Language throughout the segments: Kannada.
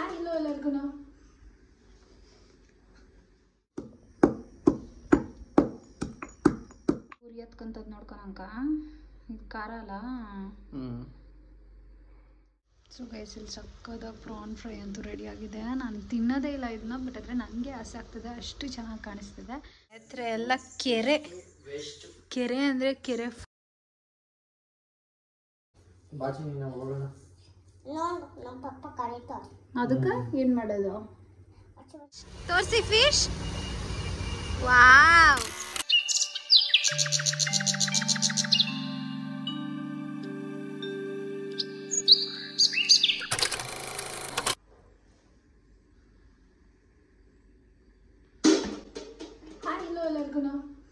ಹಾಯ್ ಹಲೋ ಎಲ್ಲರಿಗೂ ಉರಿ ಎತ್ಕೊಂತದ್ ನೋಡ್ಕೊಳಂಕ ಇದು ಖಾರ ಅಲ್ಲ ಹ್ಮ್ ಸೊ ಗೈಸ್ ಇಲ್ಲಿ ಸಕ್ಕದಾಗ ಪ್ರಾನ್ ಫ್ರೈ ಅಂತೂ ರೆಡಿ ಆಗಿದೆ ನಾನು ತಿನ್ನೋದೇ ಇಲ್ಲ ಇದನ್ನ ಬಟ್ ಆದರೆ ನನಗೆ ಆಸೆ ಆಗ್ತದೆ ಅಷ್ಟು ಚೆನ್ನಾಗಿ ಕಾಣಿಸ್ತಿದೆ ಹತ್ರ ಎಲ್ಲ ಕೆರೆ ಕೆರೆ ಅಂದರೆ ಕೆರೆ ಬಾಚಿ ನಾವು ಹೋಗೋಣ ಅದಕ್ಕೆ ಏನು ಮಾಡೋದು ತೋರಿಸಿ ಫಿಶ್ ವಾವ್ ಹಾಯ್ ಹಲೋ ಎಲ್ಲರಿಗೂ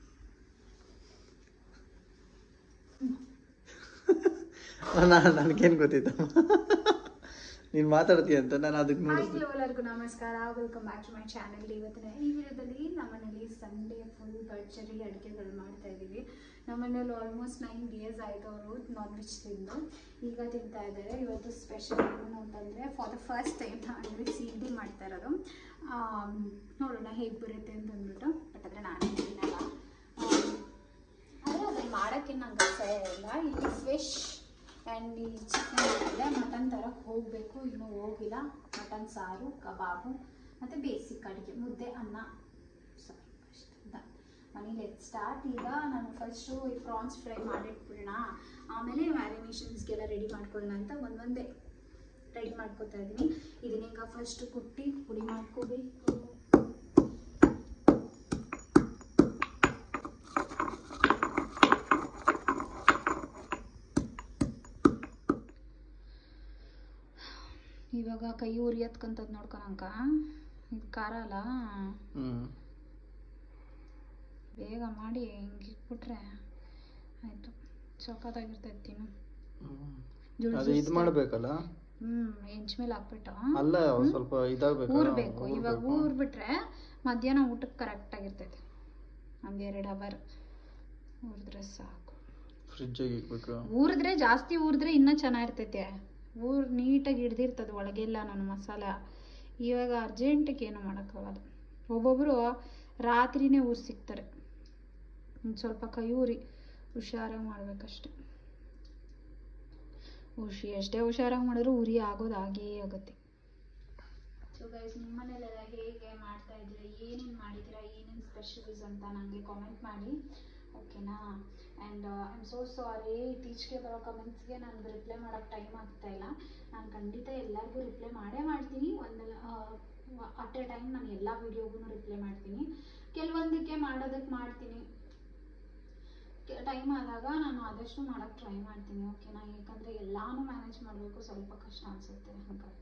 ನಾನು ನನಗೇನು ಗೊತ್ತಿತ್ತು ನೀನು ಮಾತಾಡ್ತೀಯ ಅಂತ ನಾನು ಅದಕ್ಕೆ ಹಾಯ್ ನೋಡಿಸ್ತೀನಿ ಹಲೋ ಎಲ್ಲರಿಗೂ ನಮಸ್ಕಾರ welcome back to my channel ಇವತ್ತಿನ ಈ ವಿಡಿಯೋದಲ್ಲಿ ನಮ್ಮನೇಲಿ ಸಂಡೇ ಫುಲ್ ಭರ್ಜರಿ ಅಡುಗೆಗಳು ಮಾಡ್ತಾ ಇದ್ದೀವಿ ನಮ್ಮನೇಲಿ ಆಲ್ಮೋಸ್ಟ್ ನೈನ್ ಡೇಸ್ ಆಯಿತು ಅವರು ನಾನ್ ವೆಜ್ ತಿಂದು ಈಗ ತಿಂತಾ ಇದ್ದಾರೆ ಇವತ್ತು ಸ್ಪೆಷಲ್ ಏನು ಅಂತಂದರೆ ಫಾರ್ ದ ಫಸ್ಟ್ ಟೈಮ್ ಅಂದರೆ ಸಿಡಿ ಮಾಡ್ತಾ ಇರೋದು ಆಮ್, ನೋಡೋಣ ಹೇಗೆ ಬರುತ್ತೆ ಅಂತ ಅಂದ್ಬಿಟ್ಟು ಬಟ್ ಆದರೆ ನಾನೇ ತಿನ್ನಲ್ಲ ಆಮ್, ಆದರೆ ಅದನ್ನು ಮಾಡೋಕ್ಕೆ ನಂಗೆ ಆಸೆ ಇಲ್ಲ ಇಲ್ಲಿ ಫಿಶ್ ಆ್ಯಂಡ್ ಈ ಚಿಕನ್ ಇದೆ ಮಟನ್ ತರಕ್ಕೆ ಹೋಗಬೇಕು ಇನ್ನೂ ಹೋಗಿಲ್ಲ ಮಟನ್ ಸಾರು ಕಬಾಬು ಮತ್ತು ಬೇಸಿಕ್ ಅಡುಗೆ ಮುದ್ದೆ ಅನ್ನ ಸಾರು ಅಷ್ಟೇ done. ಮನೇಲಿ ಲೆಟ್ ಸ್ಟಾರ್ಟ್ ಈಗ ನಾನು ಫಸ್ಟು ಈ ಪ್ರಾನ್ಸ್ ಫ್ರೈ ಮಾಡಿಟ್ಬಿಡೋಣ ಆಮೇಲೆ ಮ್ಯಾರಿನೇಷನ್ಸ್ಗೆಲ್ಲ ರೆಡಿ ಮಾಡ್ಕೊಳ್ಳೋಣ ಅಂತ ಒಂದೊಂದೇ ರೆಡಿ ಮಾಡ್ಕೊತಾ ಇದ್ದೀನಿ ಇದನ್ನೀಗ ಫಸ್ಟ್ ಕುಟ್ಟಿ ಪುಡಿ ಮಾಡ್ಕೋಬೇಕು ಇವಾಗ ಕೈ ಉರಿ ಎತ್ಕೊಂತದ್ ನೋಡ್ಕೊಳಂಕ ಇದು ಖಾರ ಅಲ್ಲ ಹ್ಮ್ ಬೇಗ ಮಾಡಿ ಹಿಂಗೆ ಇಟ್ಬಿಟ್ರೆ ಆಯಿತು ಸಖತ್ತಾಗಿರ್ತೈತೆ ತಿನ್ನು ಹ್ಮ್. ಜುಳು ಅದು ಇದು ಜುಳ್ಸ್ತಾ- ಮಾಡಬೇಕಲ್ಲ ಹ್ಮ್ ಹೆಂಚ್ ಮೇಲೆ ಹಾಕ್ಬಿಟ್ಟು ಅಲ್ಲ ಸ್ವಲ್ಪ ಇದಾಗಬೇಕು ಊರ್ಬೇಕು ಇವಾಗ ಊರ್ಬಿಟ್ರೆ ಮಧ್ಯಾಹ್ನ ಊಟಕ್ಕೆ ಕರೆಕ್ಟ್ ಆಗಿರ್ತೈತೆ ಒಂದು ಎರಡು ಅವರ್ ಊರಿದ್ರೆ ಸಾಕು ಫ್ರಿಜ್ಜಿಗೆ ಇಕ್ಬೇಕು ಊರಿದ್ರೆ ಜಾಸ್ತಿ ಊರಿದ್ರೆ ಇನ್ನೂ ಚೆನ್ನಾಗಿರ್ತೈತೆ ಊರ್ ನೀಟಾಗಿ ಹಿಡ್ದಿರ್ತದೆ ಒಳಗೆಲ್ಲ ನನ್ನ ಮಸಾಲ ಇವಾಗ ಅರ್ಜೆಂಟಿಗೆ ಏನು ಮಾಡೋಕ್ಕಾಗಲ್ಲ ಒಬ್ಬೊಬ್ಬರು ರಾತ್ರಿನೇ ಊರು ಸಿಗ್ತಾರೆ ಒಂದು ಸ್ವಲ್ಪ ಕೈ ಊರಿ ಹುಷಾರಾಗಿ ಮಾಡ್ಬೇಕಷ್ಟೆ ಹುಷಿ ಎಷ್ಟೇ ಹುಷಾರಾಗಿ ಮಾಡಿದ್ರು ಉರಿ ಆಗೋದು ಆಗೇ ಆಗುತ್ತೆ ಸೊ ಗೈಸ್ ನಿಮ್ಮ ಮನೇಲೆಲ್ಲ ಹೇಗೆ ಮಾಡ್ತಾ ಇದ್ದೀರಾ ಏನೇನು ಮಾಡಿದ್ದೀರಾ ಏನೇನು ಸ್ಪೆಷಲ್ಸ್ ಅಂತ ನನಗೆ ಕಾಮೆಂಟ್ ಮಾಡಿ ಓಕೆನಾ and I am so sorry ಇತ್ತೀಚೆಗೆ ಬರೋ ಕಮೆಂಟ್ಸ್ಗೆ ನನಗೆ ರಿಪ್ಲೈ ಮಾಡೋಕ್ಕೆ ಟೈಮ್ ಆಗ್ತಾ ಇಲ್ಲ ನಾನು ಖಂಡಿತ ಎಲ್ಲರಿಗೂ ರಿಪ್ಲೈ ಮಾಡೇ ಮಾಡ್ತೀನಿ ಒಂದು ಅಟ್ ಎ ಟೈಮ್ ನಾನು ಎಲ್ಲ ವೀಡಿಯೋಗೂ ರಿಪ್ಲೈ ಮಾಡ್ತೀನಿ ಕೆಲವೊಂದಕ್ಕೆ ಮಾಡೋದಕ್ಕೆ ಮಾಡ್ತೀನಿ ಟೈಮ್ ಆದಾಗ ನಾನು ಆದಷ್ಟು ಮಾಡೋಕ್ಕೆ ಟ್ರೈ ಮಾಡ್ತೀನಿ ಓಕೆನಾ ಯಾಕಂದರೆ ಎಲ್ಲಾನು ಮ್ಯಾನೇಜ್ ಮಾಡಬೇಕು ಸ್ವಲ್ಪ ಕಷ್ಟ ಅನಿಸುತ್ತೆ ಹಾಗಾಗಿ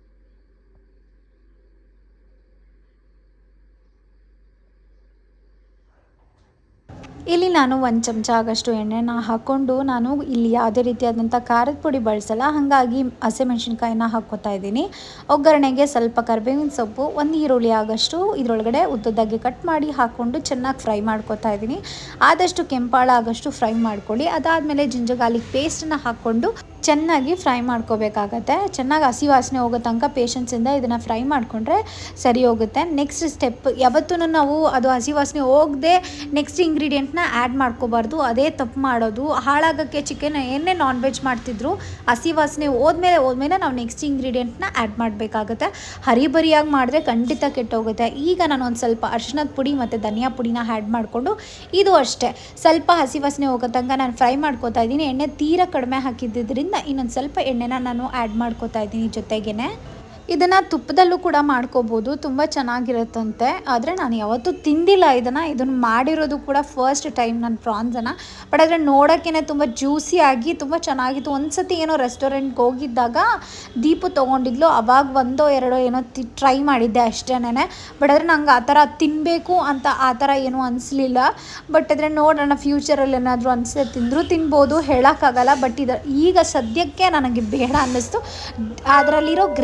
ಇಲ್ಲಿ ನಾನು ಒಂದು ಚಮಚ ಆಗಷ್ಟು ಎಣ್ಣೆನ ಹಾಕ್ಕೊಂಡು ನಾನು ಇಲ್ಲಿ ಯಾವುದೇ ರೀತಿಯಾದಂಥ ಖಾರದ ಪುಡಿ ಬಳಸಲ್ಲ ಹಾಗಾಗಿ ಹಸಿಮೆಣಸಿನ್ಕಾಯಿನ ಹಾಕ್ಕೋತಾ ಇದ್ದೀನಿ ಒಗ್ಗರಣೆಗೆ ಸ್ವಲ್ಪ ಕರಿಬೇವಿನ ಸೊಪ್ಪು ಒಂದು ಈರುಳ್ಳಿ ಆಗಷ್ಟು ಇದರೊಳಗಡೆ ಉದ್ದದಾಗಿ ಕಟ್ ಮಾಡಿ ಹಾಕ್ಕೊಂಡು ಚೆನ್ನಾಗಿ ಫ್ರೈ ಮಾಡ್ಕೋತಾ ಇದ್ದೀನಿ ಆದಷ್ಟು ಕೆಂಪಾಳ ಆಗಷ್ಟು ಫ್ರೈ ಮಾಡ್ಕೊಳ್ಳಿ ಅದಾದಮೇಲೆ ಜಿಂಜರ್ ಗಾರ್ಲಿಕ್ ಪೇಸ್ಟನ್ನ ಹಾಕ್ಕೊಂಡು ಚೆನ್ನಾಗಿ ಫ್ರೈ ಮಾಡ್ಕೋಬೇಕಾಗತ್ತೆ ಚೆನ್ನಾಗಿ ಹಸಿ ವಾಸನೆ ಹೋಗೋ ತನಕ ಪೇಷನ್ಸಿಂದ ಇದನ್ನು ಫ್ರೈ ಮಾಡಿಕೊಂಡ್ರೆ ಸರಿ ಹೋಗುತ್ತೆ ನೆಕ್ಸ್ಟ್ ಸ್ಟೆಪ್ ಯಾವತ್ತೂ ನಾವು ಅದು ಹಸಿ ವಾಸನೆ ಹೋಗದೆ ನೆಕ್ಸ್ಟ್ ಇಂಗ್ರೀಡಿಯೆಂಟ್ನ ಆ್ಯಡ್ ಮಾಡ್ಕೋಬಾರ್ದು ಅದೇ ತಪ್ಪು ಮಾಡೋದು ಹಾಳಾಗೋಕ್ಕೆ ಚಿಕನ್ ಏನೇ ನಾನ್ ವೆಜ್ ಮಾಡ್ತಿದ್ರು ಹಸಿ ವಾಸನೆ ಹೋದ್ಮೇಲೆ ಹೋದ್ಮೇಲೆ ನಾವು ನೆಕ್ಸ್ಟ್ ಇಂಗ್ರೀಡಿಯೆಂಟ್ನ ಆ್ಯಡ್ ಮಾಡಬೇಕಾಗುತ್ತೆ ಹರಿಬರಿಯಾಗಿ ಮಾಡಿದ್ರೆ ಖಂಡಿತ ಕೆಟ್ಟೋಗುತ್ತೆ ಈಗ ನಾನು ಒಂದು ಸ್ವಲ್ಪ ಅರಿಶಿನದ ಪುಡಿ ಮತ್ತು ಧನಿಯಾ ಪುಡಿನ ಆ್ಯಡ್ ಮಾಡಿಕೊಂಡು ಇದು ಅಷ್ಟೇ ಸ್ವಲ್ಪ ಹಸಿ ವಾಸನೆ ಹೋಗೋ ತನಕ ನಾನು ಫ್ರೈ ಮಾಡ್ಕೋತಾ ಇದ್ದೀನಿ ಎಣ್ಣೆ ತೀರಾ ಕಡಿಮೆ ಹಾಕಿದ್ದರಿಂದ ಇನ್ನೊಂದು ಸ್ವಲ್ಪ ಎಣ್ಣೆನ ನಾನು ಆ್ಯಡ್ ಮಾಡ್ಕೋತಾ ಇದ್ದೀನಿ ಜೊತೆಗೇನೆ ಇದನ್ನು ತುಪ್ಪದಲ್ಲೂ ಕೂಡ ಮಾಡ್ಕೋಬೋದು ತುಂಬ ಚೆನ್ನಾಗಿರುತ್ತಂತೆ ಆದರೆ ನಾನು ಯಾವತ್ತೂ ತಿಂದಿಲ್ಲ ಇದನ್ನು ಇದನ್ನು ಮಾಡಿರೋದು ಕೂಡ ಫಸ್ಟ್ ಟೈಮ್ ನಾನು ಪ್ರಾನ್ಸನ್ನು ಬಟ್ ಆದರೆ ನೋಡೋಕ್ಕೇ ತುಂಬ ಜ್ಯೂಸಿಯಾಗಿ ತುಂಬ ಚೆನ್ನಾಗಿತ್ತು ಒಂದು ಸತಿ ಏನೋ ರೆಸ್ಟೋರೆಂಟ್ಗೆ ಹೋಗಿದ್ದಾಗ ದೀಪು ತೊಗೊಂಡಿದ್ಲು ಅವಾಗ ಒಂದೋ ಎರಡೋ ಏನೋ ತಿ ಟ್ರೈ ಮಾಡಿದ್ದೆ ಅಷ್ಟೇನೆ ಬಟ್ ಆದರೆ ನಂಗೆ ಆ ಥರ ತಿನ್ನಬೇಕು ಅಂತ ಆ ಥರ ಏನೂ ಅನಿಸ್ಲಿಲ್ಲ ಬಟ್ ಆದರೆ ನೋಡೋಣ ಫ್ಯೂಚರಲ್ಲಿ ಏನಾದರೂ ಅನಿಸಿದ್ರೆ ತಿಂದರೂ ತಿನ್ಬೋದು ಹೇಳೋಕ್ಕಾಗಲ್ಲ ಬಟ್ ಇದು ಈಗ ಸದ್ಯಕ್ಕೆ ನನಗೆ ಬೇಡ ಅನ್ನಿಸ್ತು ಅದರಲ್ಲಿರೋ ಗ್ರೇವಿನ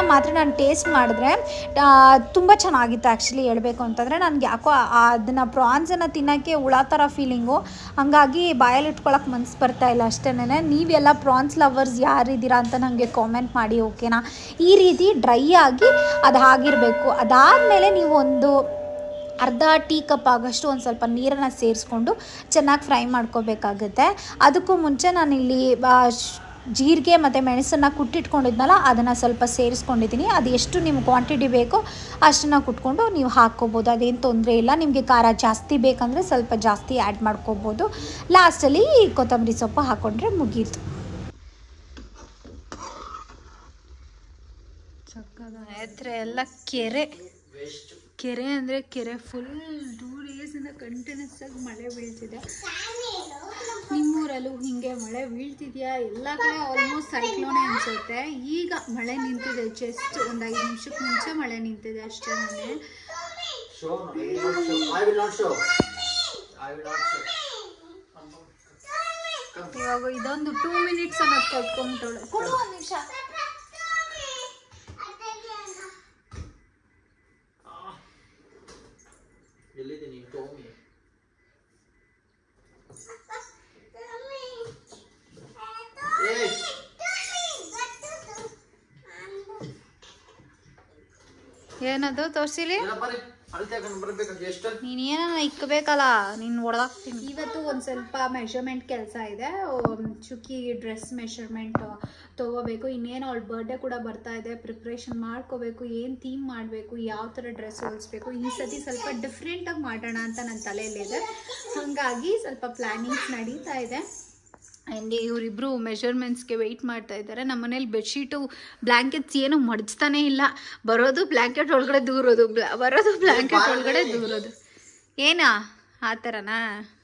ಮಾತ್ರ ನಾನು ಟೇಸ್ಟ್ ಮಾಡಿದ್ರೆ ತುಂಬ ಚೆನ್ನಾಗಿತ್ತು ಆ್ಯಕ್ಚುಲಿ ಹೇಳ್ಬೇಕು ಅಂತಂದರೆ ನನಗೆ ಯಾಕೋ ಅದನ್ನು ಪ್ರಾನ್ಸನ್ನು ತಿನ್ನೋಕ್ಕೆ ಹುಳ ಥರ ಫೀಲಿಂಗು ಹಾಗಾಗಿ ಬಾಯಲ್ಲಿ ಇಟ್ಕೊಳಕ್ಕೆ ಮನ್ಸು ಬರ್ತಾ ಇಲ್ಲ ಅಷ್ಟೇ ನೀವೆಲ್ಲ ಪ್ರಾನ್ಸ್ ಲವರ್ಸ್ ಯಾರಿದ್ದೀರಾ ಅಂತ ನನಗೆ ಕಾಮೆಂಟ್ ಮಾಡಿ ಓಕೆನಾ ಈ ರೀತಿ ಡ್ರೈ ಆಗಿ ಅದು ಆಗಿರಬೇಕು ಅದಾದಮೇಲೆ ನೀವು ಒಂದು ಅರ್ಧ ಟೀ ಕಪ್ ಆಗೋಷ್ಟು ಒಂದು ಸ್ವಲ್ಪ ನೀರನ್ನು ಸೇರಿಸ್ಕೊಂಡು ಚೆನ್ನಾಗಿ ಫ್ರೈ ಮಾಡ್ಕೋಬೇಕಾಗುತ್ತೆ ಅದಕ್ಕೂ ಮುಂಚೆ ನಾನಿಲ್ಲಿ ಆ, ಶ್- ಜೀರಿಗೆ ಮತ್ತು ಮೆಣಸನ್ನು ಕುಟ್ಟಿಟ್ಕೊಂಡಿದ್ನಲ್ಲ ಅದನ್ನು ಸ್ವಲ್ಪ ಸೇರಿಸ್ಕೊಂಡಿದ್ದೀನಿ ಅದು ಎಷ್ಟು ನಿಮ್ಗೆ ಕ್ವಾಂಟಿಟಿ ಬೇಕೋ ಅಷ್ಟನ್ನು ಕುಟ್ಕೊಂಡು ನೀವು ಹಾಕ್ಕೋಬೋದು ಅದೇನು ತೊಂದರೆ ಇಲ್ಲ ನಿಮಗೆ ಖಾರ ಜಾಸ್ತಿ ಬೇಕಂದರೆ ಸ್ವಲ್ಪ ಜಾಸ್ತಿ ಆ್ಯಡ್ ಮಾಡ್ಕೋಬೋದು ಲಾಸ್ಟಲ್ಲಿ ಕೊತ್ತಂಬರಿ ಸೊಪ್ಪು ಹಾಕ್ಕೊಂಡ್ರೆ ಮುಗೀತು ಹತ್ರ ಎಲ್ಲ ಕೆರೆ ಕೆರೆ ಅಂದರೆ ಕೆರೆ ಫುಲ್ ಟೂ ಡೇಸಿಂದ ಕಂಟಿನ್ಯೂಸ್ ಆಗಿ ಮಳೆ ಬೀಳ್ತಿದೆ ನಿಮ್ಮೂರಲ್ಲೂ ಹಿಂಗೆ ಮಳೆ ಬೀಳ್ತಿದ್ಯಾ ಎಲ್ಲ ಕಡೆ ಆಲ್ಮೋಸ್ಟ್ ಸೈಕ್ಲೋನೇ ಅನ್ಸುತ್ತೆ ಈಗ ಮಳೆ ನಿಂತಿದೆ ಜಸ್ಟ್ ಒಂದು ಐದು ನಿಮಿಷಕ್ಕೆ ಮುಂಚೆ ಮಳೆ ನಿಂತಿದೆ ಅಷ್ಟೇ ನಾನೇ Show? I will not show. I will not show. I will not show. ಇವಾಗ ಇದೊಂದು ಟೂ ಮಿನಿಟ್ಸ್ ಅನ್ನೋದು ಕಲ್ತ್ಕೊಂಡ್ಬಿಟ್ಟವಳೆ ಕೊಡು ಒಂದು ನಿಮಿಷ ಎಲ್ಲಿದ್ದೀನಿ ಟೋಮಿ ಏಯ್ ಏನದು ತೋರಿಸಿಲಿ ಇಲ್ಲ ಬರ್ರಿ ಅಳತೆ ಹಾಕೊಂಡು ಬರ್ಬೇಕು ಎಷ್ಟು ನೀನು ಏನನ್ನ ಇಕ್ಕಬೇಕಲ್ಲ ನೀನು ಹೊಡೆದಾಕ್ತೀನಿ ಇವತ್ತು ಒಂದು ಸ್ವಲ್ಪ ಮೆಷರ್ಮೆಂಟ್ ಕೆಲಸ ಇದೆ ಉಮ್, ಚುಕ್ಕಿ ಡ್ರೆಸ್ ಮೆಷರ್ಮೆಂಟ್ ತೊಗೋಬೇಕು ಇನ್ನೇನು ಅವಳ ಬರ್ಡೇ ಕೂಡ ಬರ್ತಾ ಇದೆ ಪ್ರಿಪ್ರೇಷನ್ ಮಾಡ್ಕೋಬೇಕು ಏನು ಥೀಮ್ ಮಾಡಬೇಕು ಯಾವ ಥರ ಡ್ರೆಸ್ ಹೊಲಿಸ್ಬೇಕು ಈ ಸತಿ ಸ್ವಲ್ಪ ಡಿಫ್ರೆಂಟಾಗಿ ಮಾಡೋಣ ಅಂತ ನನ್ನ ತಲೆಯಲ್ಲಿದೆ ಹಾಗಾಗಿ ಸ್ವಲ್ಪ ಪ್ಲ್ಯಾನಿಂಗ್ಸ್ ನಡೀತಾ ಇದೆ ಆ್ಯಂಡ್ ಇವರಿಬ್ಬರು ಮೆಷರ್ಮೆಂಟ್ಸ್ಗೆ ವೆಯ್ಟ್ ಮಾಡ್ತಾ ಇದ್ದಾರೆ ನಮ್ಮ ಮನೇಲಿ ಬೆಡ್ಶೀಟು ಬ್ಲ್ಯಾಂಕೆಟ್ಸ್ ಏನು ಮಡಚ್ತಾನೇ ಇಲ್ಲ ಬರೋದು ಬ್ಲ್ಯಾಂಕೆಟ್ ಒಳಗಡೆ ದೂರೋದು ಬ್ಲ- ಬರೋದು ಬ್ಲ್ಯಾಂಕೆಟ್ ಒಳಗಡೆ ದೂರೋದು ಏನಾ ಆ ಥರನಾ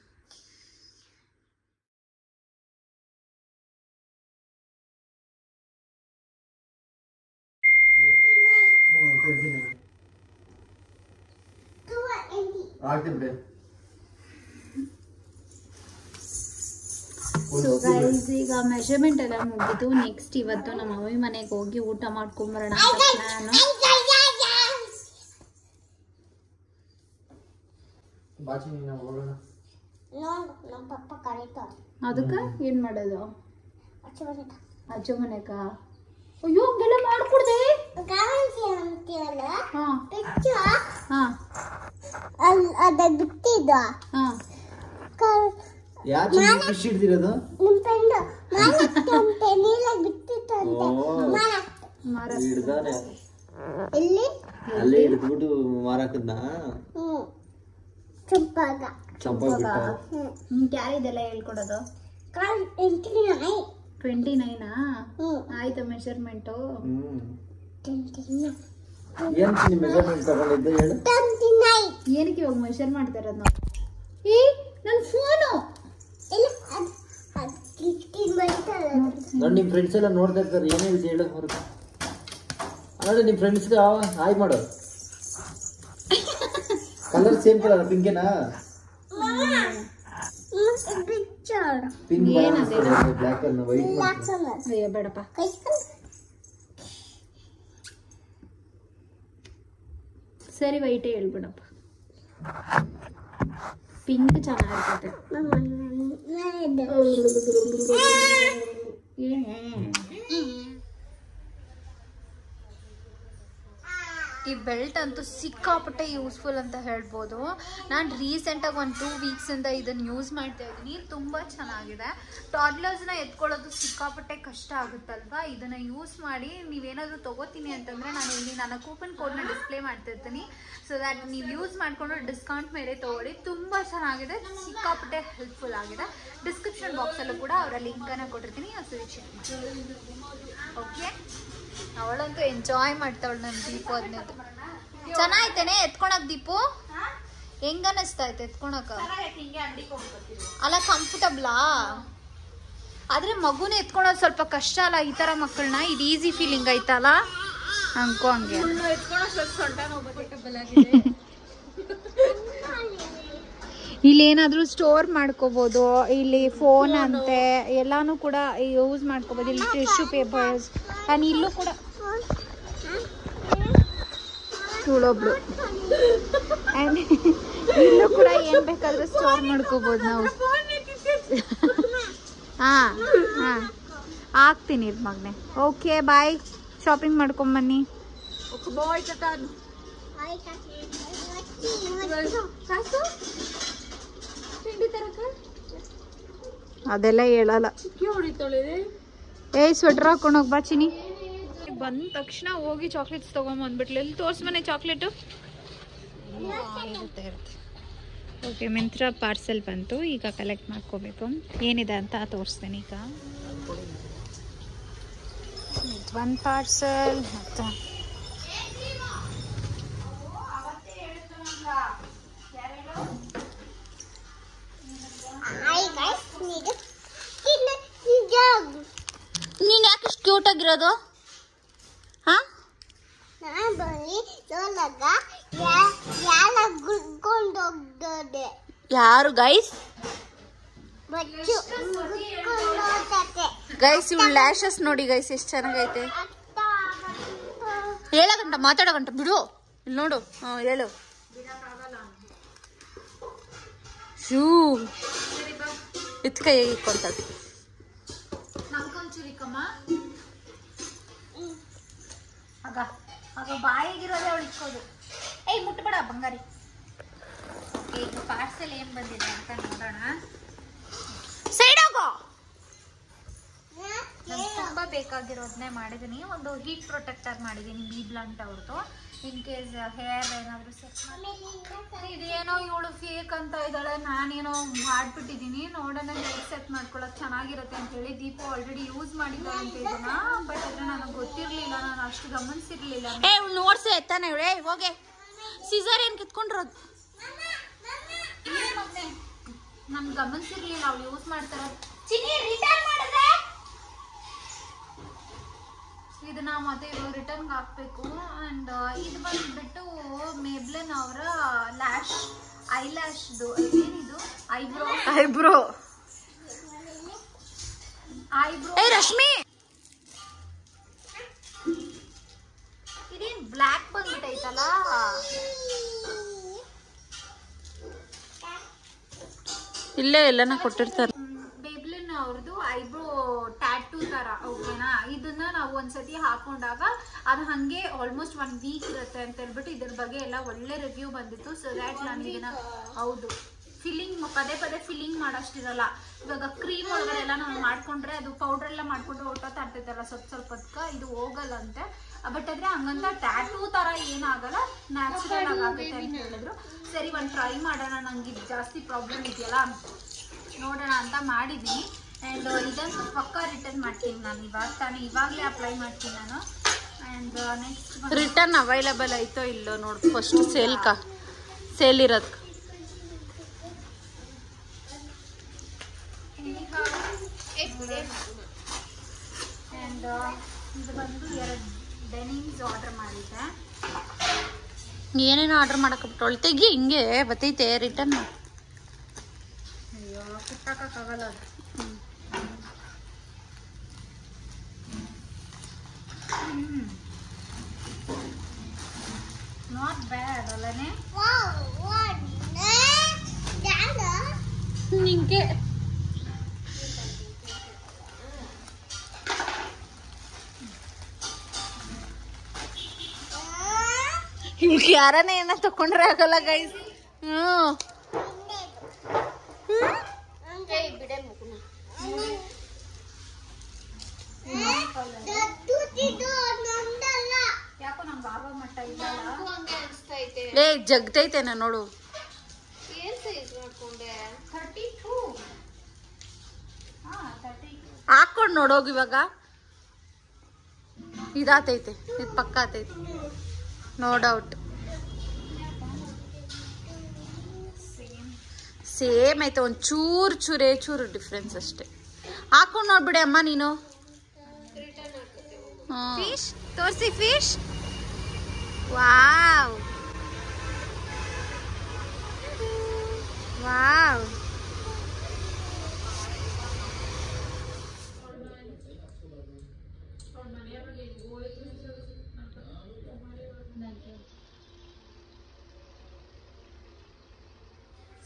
ಆಗ್ತೀನಿ ಬಿಡಿ ಸೊ ಗೈಸ್ ಈಗ ಮೆಷರ್ಮೆಂಟ್ ಎಲ್ಲ ಮುಗಿದು ನೆಕ್ಸ್ಟ್ ಇವತ್ತು ನಮ್ಮ ಮಮ್ಮಿ ಮನೆಗೆ ಹೋಗಿ ಊಟ ಮಾಡ್ಕೊಂಬರೋಣ ಅಂತ ಪ್ಲಾನು ಬಾಚಿ ನಾವು ಹೋಗೋಣ ನಮ್ಮ ಪಪ್ಪ ಕರೀತಾರೆ ಅದಕ್ಕೆ ಏನು ಮಾಡೋದು ಅಚ್ಚುಮನೆ ಅಜ್ಜ ಮನೆಗ ಅಯ್ಯೋ ಹಂಗೆಲ್ಲ ಮಾಡ್ಕೊಡ್ದೆ ಗಾಮನ್ಸಿ ಅಂತೀವಲ್ಲ ಹಾಂ ಬಿಚ್ಚು ಹಾಂ ಅಲ್ಲಿ ಅದ ಬಿಟ್ಟಿದ್ದ ಹಾಂ ಯಾಕೆ ಫಿಶ್ ಹಿಡ್ದಿರೋದು ನಿಮ್ಮ ಫ್ರೆಂಡ್ ಮಾರಕ್ಕಂತೆ ನೀಲಾಗಿ ಬಿಟ್ಟಿತ್ತಂತೆ ಓ. ಮಾರಕ್ಕೆ ಮಾರ ಹಿಡ್ದಾನೆ ಎಲ್ಲಿ ಅಲ್ಲೇ ಹಿಡಿದ್ಬಿಟ್ಟು ಮಾರಾಕದ್ನ ಹ್ಞೂ ಚುಪ್ಪಾಗ ಚಂಪ ಬಿಟ್ಟ ಹ್ಞೂ ನಿಮ್ಗೆ ಯಾರಿದೆಲ್ಲ ಹೇಳ್ಕೊಡೋದು ಕಾಲ್ ಎಂಟಿನ ನಾಯಿ ಟ್ವೆಂಟಿ ನೈನಾ ಹ್ಞೂ ಆಯ್ತು ಮೆಷರ್ಮೆಂಟು ಹ್ಮ್ ಟ್ವೆಂಟಿ ಏನ್ ನಿಮ್ಮ ಮೆಜರ್ಮೆಂಟ್ ತಗೊಂಡಿದ್ದೆ ಹೇಳು ಟ್ವೆಂಟಿ ನೈನ್ ಏನಕ್ಕೆ ಇವಾಗ ಮೆಷರ್ ಮಾಡ್ತಾ ಇರೋದು ನಾವು ಏ ನನ್ನ ಫೋನು ಇಲ್ಲ ಅದು ಅದು ಕಿಟ್ಟಿ ಬರೀತಾರೆ ನೋಡಿ ನಿಮ್ಮ ಫ್ರೆಂಡ್ಸ್ ಎಲ್ಲ ನೋಡ್ತಾ ಇರ್ತಾರೆ ಏನೇ ಹೇಳ್ತಿ ಹೇಳು ಹೊರಗೆ ನೋಡಿ ನಿಮ್ಮ ಫ್ರೆಂಡ್ಸ್ಗೆ ಹಾಯ್ ಮಾಡು ಕಲರ್ ಸೇಮ್ ಕಲರ್ ಪಿಂಕೇನಾ ಪಿಕ್ಚರ್ ಪಿಂಕ್ ಏನದು? ಬ್ಲ್ಯಾಕ್ ಅನ್ನು ವೈಟ್ ಲಾಕ್ಸಲ್ಲ ಅಯ್ಯೋ ಬೇಡಪ್ಪ ಕೈಸ್ಕೊಂಡು ಸರಿ ವೈಟೇ ಹೇಳ್ಬಿಡಪ್ಪ ಪಿಂಕ್ ಚೆನ್ನಾಗಿರ್ತದೆ ಈ ಬೆಲ್ಟ್ ಅಂತೂ ಸಿಕ್ಕಾಪಟ್ಟೆ ಯೂಸ್ಫುಲ್ ಅಂತ ಹೇಳ್ಬೋದು ನಾನು ರೀಸೆಂಟಾಗಿ ಒಂದು ಟೂ ವೀಕ್ಸಿಂದ ಇದನ್ನು ಯೂಸ್ ಮಾಡ್ತಾ ಇದ್ದೀನಿ ತುಂಬ ಚೆನ್ನಾಗಿದೆ ಟಾಡ್ಲರ್ಸ್ನ ಎತ್ಕೊಳ್ಳೋದು ಸಿಕ್ಕಾಪಟ್ಟೆ ಕಷ್ಟ ಆಗುತ್ತಲ್ವಾ ಇದನ್ನು ಯೂಸ್ ಮಾಡಿ ನೀವೇನಾದರೂ ತೊಗೋತೀನಿ ಅಂತಂದರೆ ನಾನು ಇಲ್ಲಿ ನನ್ನ ಕೂಪನ್ ಕೋಡ್ನ ಡಿಸ್ಪ್ಲೇ ಮಾಡ್ತಾ ಇರ್ತೀನಿ ಸೊ ದ್ಯಾಟ್ ನೀವು ಯೂಸ್ ಮಾಡಿಕೊಂಡು ಡಿಸ್ಕೌಂಟ್ ಮೇಲೆ ತೊಗೊಳ್ಳಿ ತುಂಬ ಚೆನ್ನಾಗಿದೆ ಸಿಕ್ಕಾಪಟ್ಟೆ ಹೆಲ್ಪ್ಫುಲ್ ಆಗಿದೆ ಡಿಸ್ಕ್ರಿಪ್ಷನ್ ಬಾಕ್ಸಲ್ಲೂ ಕೂಡ ಅವರ ಲಿಂಕನ್ನು ಕೊಟ್ಟಿರ್ತೀನಿ ಅದು ಚೆಕ್ ಓಕೆ ಅವಳಂತೂ ಎಂಜಾಯ್ ಮಾಡ್ತಾವಳು ನನ್ನ ದೀಪು ಅದನ್ನದು ಚೆನ್ನಾಯ್ತೇನೆ ಎತ್ಕೊಳಕ್ ದೀಪು ಹೆಂಗ ಅನಿಸ್ತಾ ಐತೆ ಎತ್ಕೊಳಕ ಅಲ್ಲ ಕಂಫರ್ಟಬ್ಲಾ ಆದ್ರೆ ಮಗುನ ಎತ್ಕೊಳೋದು ಸ್ವಲ್ಪ ಕಷ್ಟ ಅಲ್ಲ ಈ ತರ ಮಕ್ಕಳನ್ನ ಇದು ಈಸಿ ಫೀಲಿಂಗ್ ಐತಲ್ಲ ಅನ್ಕೋ ಹಂಗೆ ಇಲ್ಲಿ ಏನಾದರೂ ಸ್ಟೋರ್ ಮಾಡ್ಕೋಬೋದು ಇಲ್ಲಿ ಫೋನ್ ಅಂತೆ ಎಲ್ಲಾನು ಕೂಡ ಯೂಸ್ ಮಾಡ್ಕೋಬೋದು ಇಲ್ಲಿ ಟಿಶ್ಯೂ ಪೇಪರ್ಸ್ ನಾನು ಇಲ್ಲೂ ಕೂಡ ಇವಳೊಬ್ಳು ಆ್ಯಂಡ್ ಇಲ್ಲೂ ಕೂಡ ಏನು ಬೇಕಾದ್ರೂ ಸ್ಟೋರ್ ಮಾಡ್ಕೋಬೋದು ನಾವು ಹಾಂ ಹಾಂ ಹಾಕ್ತೀನಿ ಇದು ಮಗನೆ ಓಕೆ ಬಾಯ್ ಶಾಪಿಂಗ್ ಮಾಡ್ಕೊಂಬನ್ನಿ ಅದೆಲ್ಲ ಹೇಳಲ್ಲ ಏಯ್ ಸ್ವೆಟ್ರ್ ಹಾಕೊಂಡು ಹೋಗ್ಬಾ ಚಿನಿ ಬಂದ ತಕ್ಷಣ ಹೋಗಿ ಚಾಕ್ಲೇಟ್ಸ್ ತೊಗೊಂಬಂದ್ಬಿಟ್ಲು ಎಲ್ಲಿ ತೋರ್ಸ್ ಮನೆ ಚಾಕ್ಲೇಟು ಇರುತ್ತೆ ಇರುತ್ತೆ ಓಕೆ ಮಿಂತ್ರ ಪಾರ್ಸೆಲ್ ಬಂತು ಈಗ ಕಲೆಕ್ಟ್ ಮಾಡ್ಕೋಬೇಕು ಏನಿದೆ ಅಂತ ತೋರಿಸ್ತೇನೆ ಈಗ ಒಂದು ಪಾರ್ಸೆಲ್ ಮತ್ತು ನೀನು ಯಾಕೆ ಇಷ್ಟು ಕ್ಯೂಟ್ ಆಗಿರೋದು ಹಾಂ ನಾನು ಬರೀ ನೋಡಾಗ ಯಾರ ಗುಡ್ಕೊಂಡು ಹೋಗ್ತದೆ ಯಾರು ಗೈಸ್ ಬಚ್ಚು ಗುಡ್ಕೊಂಡು ಹೋಗ್ತದೆ ಗೈಸ್ ಇವಳು ಲ್ಯಾಶಸ್ ನೋಡಿ ಗೈಸ್ ಎಷ್ಟು ಚೆನ್ನಾಗೈತೆ ಅತ್ತ ಹೇಳ ಗಂಟ ಮಾತಾಡೋ ಗಂಟ ಬಿಡು ಇಲ್ಲಿ ನೋಡು ಹಾ ಹೇಳು ಶೂ ಎತ್ ಕೈ ಇಕ್ಕೊಂತಾಳೆ ಆಗ ಆಗ ಬಾಯಿಗಿರೋದೇ ಅವಳು ಇಕ್ಕೋದು ಏಯ್ ಮುಟ್ಬೇಡ ಬಂಗಾರಿ ಈಗ ಪಾರ್ಸೆಲ್ ಏನ್ ಬಂದಿದೆ ಅಂತ ನೋಡೋಣ ಸೈಡ್ ಹೋಗೋ ನಂಗೆ ತುಂಬಾ ಬೇಕಾಗಿರೋದನ್ನೇ ಮಾಡಿದ್ದೀನಿ ಒಂದು ಹೀಟ್ ಪ್ರೊಟೆಕ್ಟರ್ ಮಾಡಿದ್ದೀನಿ ಬಿ ಬ್ಲಂಟ್ ಅವ್ರದ್ದು ಇನ್ ಕೇಸ್ ಹೇರ್ ಏನಾದರೂ ಸೆಟ್ ಇದೇನೋ ಇವಳು ಫೇಕ್ ಅಂತ ಇದ್ದಾಳೆ ನಾನೇನೋ ಮಾಡ್ಬಿಟ್ಟಿದ್ದೀನಿ ನೋಡೋಣ ಹೇರ್ ಸೆಟ್ ಮಾಡ್ಕೊಳಕ್ ಚೆನ್ನಾಗಿರುತ್ತೆ ಅಂತ ಹೇಳಿ ದೀಪು ಆಲ್ರೆಡಿ ಯೂಸ್ ಮಾಡಿದ್ದಾಳೆ ಅಂತ ಇದನ್ನ ಬಟ್ ಅದ್ರ ನನಗೆ ಗೊತ್ತಿರ್ಲಿಲ್ಲ ನಾನು ಅಷ್ಟು ಗಮನಿಸಿರ್ಲಿಲ್ಲ ಏ ನೋಡ್ಸೆ ತಾನೆ ಇವಳೆ ಹೋಗೆ ಸಿಸರ್ ಏನ್ ಕಿತ್ಕೊಂಡಿರೋದು ನನ್ ಗಮನಿಸಿರ್ಲಿಲ್ಲ ಅವ್ಳು ಯೂಸ್ ಮಾಡ್ತಾರ ಚಿನಿ ರಿಟರ್ನ್ ಮಾಡಿದ್ರೆ ಇದನ್ನ ಮತ್ತೆ ಇವಾಗ ರಿಟರ್ನ್ ಹಾಕ್ಬೇಕು ಅಂಡ್ ಇದು ಬಂದ್ಬಿಟ್ಟು ಮೇಬ್ಲೆನ್ ಅವರ ಲ್ಯಾಶ್ ಐ ಲ್ಯಾಶ್ದು ಏನಿದು ಐಬ್ರೋ ಐಬ್ರೋ ಐಬ್ರೋ ಏ ರಶ್ಮಿ ಇದೇನ್ ಬ್ಲ್ಯಾಕ್ ಬಂದ್ಬಿಟ್ಟೈತಲ್ಲ ಇಲ್ಲೇ ಎಲ್ಲನ ಕೊಟ್ಟಿರ್ತಾರೆ ಬೇಬ್ಲಿನ್ ಅವ್ರದ್ದು ಐಬ್ರೋ ಟ್ಯಾಟೂ ತರ ಓಕೆನಾ ಇದನ್ನ ನಾವು ಒಂದ್ಸತಿ ಹಾಕೊಂಡಾಗ ಅದು ಹಂಗೆ ಆಲ್ಮೋಸ್ಟ್ ಒನ್ ವೀಕ್ ಇರುತ್ತೆ ಅಂತ ಹೇಳ್ಬಿಟ್ಟು ಇದ್ರ ಬಗ್ಗೆ ಎಲ್ಲ ಒಳ್ಳೆ ರಿವ್ಯೂ ಬಂದಿತ್ತು ಸೊ ದ್ಯಾಟ್ ನಾನು ಇದನ್ನ ಹೌದು ಫಿಲ್ಲಿಂಗ್ ಪದೇ ಪದೇ ಫಿಲ್ಲಿಂಗ್ ಮಾಡೋಷ್ಟಿರಲ್ಲ ಇವಾಗ ಕ್ರೀಮ್ ಒಳಗಡೆ ಎಲ್ಲ ನಾವು ಮಾಡ್ಕೊಂಡ್ರೆ ಅದು ಪೌಡರ್ ಎಲ್ಲ ಮಾಡ್ಕೊಂಡ್ರೆ ಹೊಟ್ಟೋತಾ ಇರ್ತೈತಲ್ಲ ಸ್ವಲ್ಪ ಸ್ವಲ್ಪ ಹೊತ್ಕ ಇದು ಹೋಗಲ್ಲಂತೆ ಬಟ್ ಆದ್ರೆ ಹಂಗಂತ ಟ್ಯಾಟೂ ತರ ಏನಾಗಲ್ಲ ನ್ಯಾಚುರಲ್ ಆಗಿ ಆಗುತ್ತೆ ಅಂತ ಹೇಳಿದ್ರು ಸರಿ ಒಂದು ಟ್ರೈ ಮಾಡೋಣ ನಂಗೆ ಇದು ಜಾಸ್ತಿ ಪ್ರಾಬ್ಲಮ್ ಇದೆಯಲ್ಲ ನೋಡೋಣ ಅಂತ ಮಾಡಿದ್ದೀನಿ ಆ್ಯಂಡ್ ಇದನ್ನು ಪಕ್ಕ ರಿಟರ್ನ್ ಮಾಡ್ತೀನಿ ನಾನು ಇವಾಗ ತಾನೇ ಇವಾಗಲೇ ಅಪ್ಲೈ ಮಾಡ್ತೀನಿ ನಾನು ಆ್ಯಂಡ್ ನೆಕ್ಸ್ಟ್ ರಿಟರ್ನ್ ಅವೈಲಬಲ್ ಐತೋ ಇಲ್ಲೋ ನೋಡು ಫಸ್ಟ್ ಸೇಲ್ ಕಾ ಸೇಲ್ ಇರೋದ್ ಆ್ಯಂಡ್ ಇದು ಬಂದು ಎರಡು ಡೆನಿಮ್ಸ್ ಆರ್ಡರ್ ಮಾಡಿದ್ದೆ ಏನೇನೋ ಆರ್ಡರ್ ಮಾಡಕ್ಕೆ ತೆಗಿ ಹಿಂಗೆ ಬತ್ತೈತೆ ರಿಟರ್ನ್ ಅಯ್ಯೋ ಕುಟ್ಟಾಕಕ್ಕಾಗಲ್ಲ ಅದು ನಾಟ್ ಬ್ಯಾಡ್ ಅಲ್ಲನೇ ನಿಂಗೆ ಇವ್ಳಿಗೆ ಯಾರನ್ನ ಏನ ತಕೊಂಡ್ರೆ ಆಗಲ್ಲ ಗೈಸ್ ಹ್ಮ್ ಯಾಕೋ ನಂಗೆ ಆಗೋ ಮಟ್ಟ ಇಲ್ಲ ಲೇ ಜಗ್ತೈತೇನ ನೋಡು ಥರ್ಟಿ ಟೂ ಹಾಂ ತರ್ಟಿ ಟೂ ಹಾಕೊಂಡ್ ನೋಡೋಗಿ ಇವಾಗ ಇದಾತೈತೆ ಇದು ಪಕ್ಕ ಆತೈತೆ ನೋ ಡೌಟ್ ಸೇಮ್ ಸೇಮ್ ಐತೆ ಒಂದ್ ಚೂರ್ ಚೂರೇ ಚೂರು ಡಿಫ್ರೆನ್ಸ್ ಅಷ್ಟೇ ಹಾಕೊಂಡ್ ನೋಡ್ಬಿಡಿ ಅಮ್ಮ ನೀನು ಹ್ಮ್. ಫಿಶ್ ತೋರಿಸಿ fish wow wow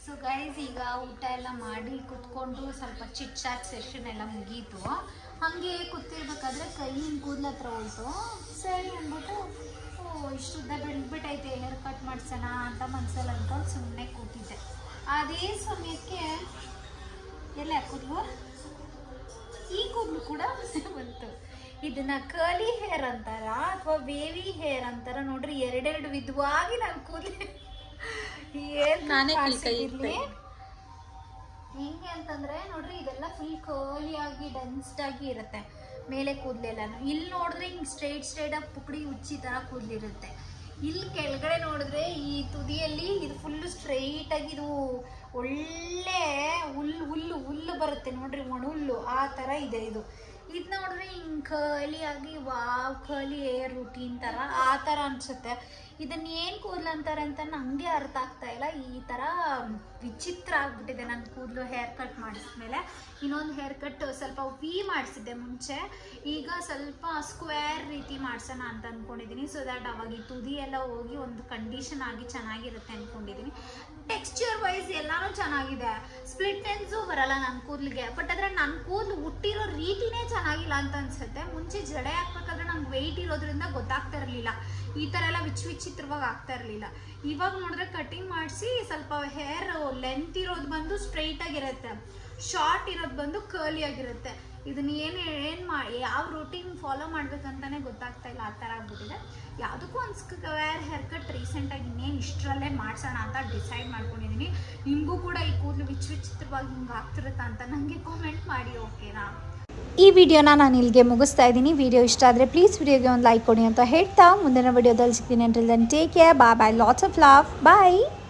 so guys ಈಗ ಊಟ ಎಲ್ಲ ಮಾಡಿ ಕುತ್ಕೊಂಡು ಸ್ವಲ್ಪ ಚಿಟ್ ಚಾಟ್ ಸೆಷನ್ ಎಲ್ಲ ಮುಗೀತು ಹಾಗೆ ಕೂತಿರ್ಬೇಕಾದ್ರೆ ಕೈ ಹಿಂಗೆ ಕೂದಲ ಹತ್ರ ಹೋಯ್ತು ಸರಿ ಅಂದ್ಬಿಟ್ಟು ಓ ಇಷ್ಟುದ್ದ ಬೆಳೆದ್ಬಿಟ್ಟೈತೆ ಹೇರ್ ಕಟ್ ಮಾಡ್ಸೋಣ ಅಂತ ಮನ್ಸಲ್ಲಿ ಅಂದ್ಕೊಂಡು ಸುಮ್ಮನೆ ಕೂತಿದ್ದೆ ಅದೇ ಸಮಯಕ್ಕೆ ಎಲ್ಲ ಕೂದಲು ಈ ಕೂದಲು ಕೂಡ ಬಂತು ಇದನ್ನ ಕರ್ಲಿ ಹೇರ್ ಅಂತಾರ ಅಥವಾ ಬೇವಿ ಹೇರ್ ಅಂತಾರ ನೋಡ್ರಿ ಎರಡೆರಡು ವಿಧವಾಗಿ ನಾನು ಕೂದಲು ಏನ್ ನಾನೇ ಕೈ ಕಾಣ್ಸಿದಿರ್ಲಿ. ಹೆಂಗೆ ಅಂತಂದ್ರೆ ನೋಡ್ರಿ ಇದೆಲ್ಲ ಫುಲ್ ಕರ್ಲಿ ಆಗಿ ಡೆನ್ಸ್ಡ್ ಆಗಿ ಇರುತ್ತೆ ಮೇಲೆ ಕೂದಲೆಲ್ಲಾನು ಇಲ್ಲಿ ನೋಡಿದ್ರೆ ಹಿಂಗ್ ಸ್ಟ್ರೈಟ್ ಸ್ಟ್ರೈಟ್ ಆಗಿ ಪುಕಡಿ ಉಚ್ಚಿ ತರ ಕೂದಲಿರುತ್ತೆ ಇಲ್ಲಿ ಕೆಳಗಡೆ ನೋಡಿದ್ರೆ ಈ ತುದಿಯಲ್ಲಿ ಇದು ಫುಲ್ ಸ್ಟ್ರೈಟ್ ಆಗಿ ಇದು ಒಳ್ಳೆ ಹುಲ್ಲು ಹುಲ್ಲು ಹುಲ್ಲು ಬರುತ್ತೆ ನೋಡ್ರಿ ಒಣ ಹುಲ್ಲು ಆ ತರ ಇದೆ ಇದು ಇದು ನೋಡ್ರಿ ಹಿಂಗ್ ಕರ್ಲಿ ಆಗಿ ವಾವ್ ಕರ್ಲಿ ಏರ್ ರುಟೀನ್ ತರ ಆ ತರ ಅನ್ಸುತ್ತೆ ಇದನ್ನ ಏನ್ ಕೂದಲು ಅಂತಾರೆ ಅಂತ ನಂಗೆ ಅರ್ಥ ಆಗ್ತಾ ಇಲ್ಲ ಈ ತರ ವಿಚಿತ್ರ ಆಗ್ಬಿಟ್ಟಿದೆ ನನ್ನ ಕೂದಲು ಹೇರ್ ಕಟ್ ಮಾಡಿಸ್ಮೇಲೆ ಇನ್ನೊಂದು ಹೇರ್ ಕಟ್ ಸ್ವಲ್ಪ ವಿ ಮಾಡಿಸಿದ್ದೆ ಮುಂಚೆ ಈಗ ಸ್ವಲ್ಪ ಸ್ಕ್ವೇರ್ ರೀತಿ ಮಾಡ್ಸೋಣ ಅಂತ ಅನ್ಕೊಂಡಿದ್ದೀನಿ ಸೊ ದ್ಯಾಟ್ ಅವಾಗ ಈ ತುದಿ ಎಲ್ಲ ಹೋಗಿ ಒಂದು ಕಂಡೀಷನ್ ಆಗಿ ಚೆನ್ನಾಗಿರುತ್ತೆ ಅನ್ಕೊಂಡಿದ್ದೀನಿ ಟೆಕ್ಸ್ಚರ್ ವೈಸ್ ಎಲ್ಲಾನು ಚೆನ್ನಾಗಿದೆ ಸ್ಪ್ಲಿಟ್ ಎನ್ಸು ಬರಲ್ಲ ನನ್ನ ಕೂದಲಿಗೆ ಬಟ್ ಆದ್ರೆ ನನ್ನ ಕೂದಲು ಹುಟ್ಟಿರೋ ರೀತಿನೇ ಚೆನ್ನಾಗಿಲ್ಲ ಅಂತ ಅನ್ಸುತ್ತೆ ಮುಂಚೆ ಜಡೆ ಹಾಕ್ಬೇಕಾದ್ರೆ ನಂಗೆ ವೆಯ್ಟ್ ಇರೋದ್ರಿಂದ ಗೊತ್ತಾಗ್ತಾ ಇರಲಿಲ್ಲ ಈ ಥರ ಎಲ್ಲ ವಿಚ್ ವಿಚಿತ್ರವಾಗಿ ಆಗ್ತಾ ಇರಲಿಲ್ಲ ಇವಾಗ ನೋಡಿದ್ರೆ ಕಟಿಂಗ್ ಮಾಡಿಸಿ ಸ್ವಲ್ಪ ಹೇರ್ ಲೆಂತ್ ಇರೋದು ಬಂದು ಸ್ಟ್ರೈಟ್ ಆಗಿರುತ್ತೆ ಶಾರ್ಟ್ ಇರೋದು ಬಂದು ಕರ್ಲಿ ಆಗಿರುತ್ತೆ ಇದನ್ನ ಏನು ಏನು ಮಾ ಯಾವ ರೂಟೀನ್ ಫಾಲೋ ಮಾಡ್ಬೇಕಂತಾನೆ ಗೊತ್ತಾಗ್ತಾ ಇಲ್ಲ ಆ ಥರ ಆಗ್ಬಿಟ್ಟಿದೆ ಯಾವುದಕ್ಕೂ ಒಂದು ಸ್ಕ್ವೇರ್ ಹೇರ್ ಕಟ್ ರೀಸೆಂಟಾಗಿ ಇನ್ನೇನು ಇಷ್ಟರಲ್ಲೇ ಮಾಡ್ಸೋಣ ಅಂತ ಡಿಸೈಡ್ ಮಾಡ್ಕೊಂಡಿದ್ದೀನಿ ನಿಮಗೂ ಕೂಡ ಈ ಕೂದಲು ವಿಚ್ ವಿಚಿತ್ರವಾಗಿ ಹಿಂಗೆ ಆಗ್ತಿರುತ್ತಾ ಅಂತ ನನಗೆ ಕಾಮೆಂಟ್ ಮಾಡಿ ಓಕೆನಾ ಈ ವಿಡಿಯೋನ ನಾನು ಇಲ್ಲಿಗೆ ಮುಗಿಸ್ತಾ ಇದ್ದೀನಿ ವಿಡಿಯೋ ಇಷ್ಟ ಆದರೆ ಪ್ಲೀಸ್ ವಿಡಿಯೋಗೆ ಒಂದು ಲೈಕ್ ಕೊಡಿ ಅಂತ ಹೇಳ್ತಾ ಮುಂದಿನ ವಿಡಿಯೋದಲ್ಲಿ ಸಿಗ್ತೀನಿ until then take care bye bye lots of love bye